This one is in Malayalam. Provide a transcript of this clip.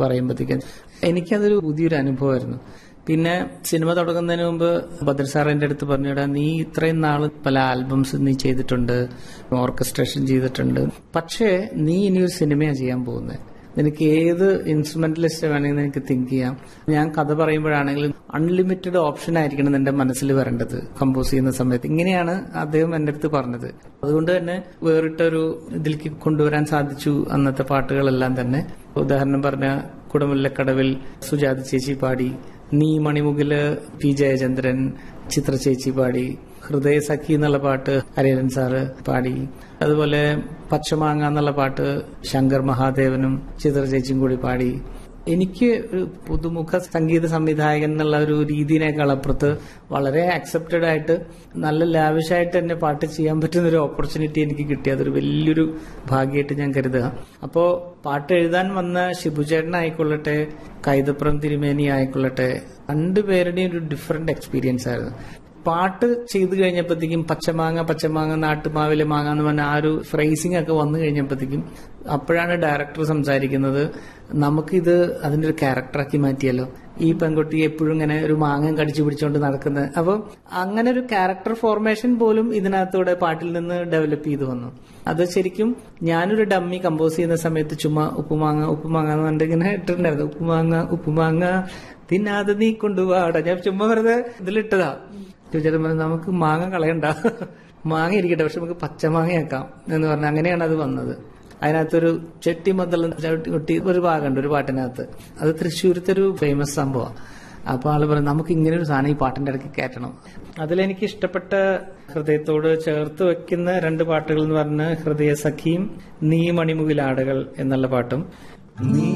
പറയുമ്പോഴത്തേക്കും എനിക്കതൊരു പുതിയൊരു അനുഭവമായിരുന്നു പിന്നെ സിനിമ തുടങ്ങുന്നതിന് മുമ്പ് ഭദ്ര സാർ എന്റെ അടുത്ത് പറഞ്ഞിടാ നീ ഇത്രയും നാൾ പല ആൽബംസ് നീ ചെയ്തിട്ടുണ്ട് ഓർക്കസ്ട്രേഷൻ ചെയ്തിട്ടുണ്ട് പക്ഷേ നീ ഇനി ഒരു സിനിമയാണ് ചെയ്യാൻ പോകുന്നത് നിനക്ക് ഏത് ഇൻസ്ട്രുമെന്റലിസ്റ്റ് വേണമെങ്കിൽ നിനക്ക് തിങ്ക് ചെയ്യാം ഞാൻ കഥ പറയുമ്പോഴാണെങ്കിലും അൺലിമിറ്റഡ് ഓപ്ഷൻ ആയിരിക്കണം നിന്റെ മനസ്സിൽ വരേണ്ടത് കമ്പോസ് ചെയ്യുന്ന സമയത്ത് ഇങ്ങനെയാണ് അദ്ദേഹം എന്റെ അടുത്ത് പറഞ്ഞത് അതുകൊണ്ട് തന്നെ വേറിട്ടൊരു ഇതിലേക്ക് കൊണ്ടുവരാൻ സാധിച്ചു അന്നത്തെ പാട്ടുകളെല്ലാം തന്നെ ഉദാഹരണം പറഞ്ഞ കുടമുല്ലക്കടവിൽ സുജാത ചേച്ചി പാടി നീ മണിമുകില് പി ജയചന്ദ്രൻ ചിത്ര ചേച്ചി പാടി ഹൃദയ സഖി എന്നുള്ള പാട്ട് ഹരിഹരൻ സാറ് പാടി അതുപോലെ പച്ചമാങ്ങ എന്നുള്ള പാട്ട് ശങ്കർ മഹാദേവനും ചിത്ര ചേച്ചിയും കൂടി പാടി എനിക്ക് ഒരു പുതുമുഖ സംഗീത സംവിധായകൻ എന്നുള്ള ഒരു രീതിയിനേക്കാൾ അപ്പുറത്ത് വളരെ ആക്സെപ്റ്റഡ് ആയിട്ട് നല്ല ലാവിഷായിട്ട് തന്നെ പാട്ട് ചെയ്യാൻ പറ്റുന്ന ഒരു ഓപ്പർച്യൂണിറ്റി എനിക്ക് കിട്ടി അതൊരു വലിയൊരു ഭാഗ്യമായിട്ട് ഞാൻ കരുതുക അപ്പോ പാട്ട് എഴുതാൻ വന്ന ഷിബുചേട്ടൻ ആയിക്കൊള്ളട്ടെ കൈതപ്രം തിരുമേനി ആയിക്കൊള്ളട്ടെ രണ്ടുപേരുടെയും ഒരു ഡിഫറെന്റ് എക്സ്പീരിയൻസ് ആയിരുന്നു പാട്ട് ചെയ്തു കഴിഞ്ഞപ്പോഴത്തേക്കും പച്ചമാങ്ങ പച്ചമാങ്ങ നാട്ടുമാവിലെ മാങ്ങ എന്ന് പറഞ്ഞ ആ ഒരു ഫ്രേസിംഗ് ഒക്കെ വന്നു കഴിഞ്ഞപ്പോഴത്തേക്കും അപ്പോഴാണ് ഡയറക്ടർ സംസാരിക്കുന്നത് നമുക്കിത് അതിന്റെ ഒരു ക്യാരക്ടറാക്കി മാറ്റിയല്ലോ ഈ പെൺകുട്ടി എപ്പോഴും ഇങ്ങനെ ഒരു മാങ്ങ കടിച്ചു പിടിച്ചുകൊണ്ട് നടക്കുന്നത് അപ്പോൾ അങ്ങനെ ഒരു ക്യാരക്ടർ ഫോർമേഷൻ പോലും ഇതിനകത്തൂടെ പാട്ടിൽ നിന്ന് ഡെവലപ്പ് ചെയ്തു വന്നു അത് ശരിക്കും ഞാനൊരു ഡമ്മി കമ്പോസ് ചെയ്യുന്ന സമയത്ത് ചുമ്മാ ഉപ്പുമാങ്ങ ഉപ്പുമാങ്ങ എന്ന് പറഞ്ഞിട്ട് ഇങ്ങനെ ഇട്ടിട്ടുണ്ടായിരുന്നു ഉപ്പുമാങ്ങ ഉപ്പുമാങ്ങ തിന്നാതെ നീ കൊണ്ടുപോവാട ഞാൻ ചുമ്മാ വെറുതെ ഇതിലിട്ടതാ ചോദിച്ചാൽ നമുക്ക് മാങ്ങ കളയണ്ട മാങ്ങ ഇരിക്കട്ടെ പക്ഷെ നമുക്ക് പച്ചമാങ്ങയാക്കാം എന്ന് പറഞ്ഞ അങ്ങനെയാണ് അത് വന്നത് അതിനകത്തൊരു ചെട്ടി മദ്ദളം ചവിട്ടി ഒരു ഭാഗമുണ്ട് ഒരു പാട്ടിനകത്ത് അത് തൃശ്ശൂരത്തെ ഒരു ഫേമസ് സംഭവമാണ് അപ്പൊ ആള് പറയും നമുക്ക് ഇങ്ങനെ ഒരു സാധനം ഈ പാട്ടിന്റെ ഇടയ്ക്ക് കയറ്റണം അതിലെനിക്ക് ഇഷ്ടപ്പെട്ട ഹൃദയത്തോട് ചേർത്ത് വെക്കുന്ന രണ്ട് പാട്ടുകൾ എന്ന് പറഞ്ഞ ഹൃദയ സഖിയും നീ മണിമുകിലാടുകൾ എന്നുള്ള പാട്ടും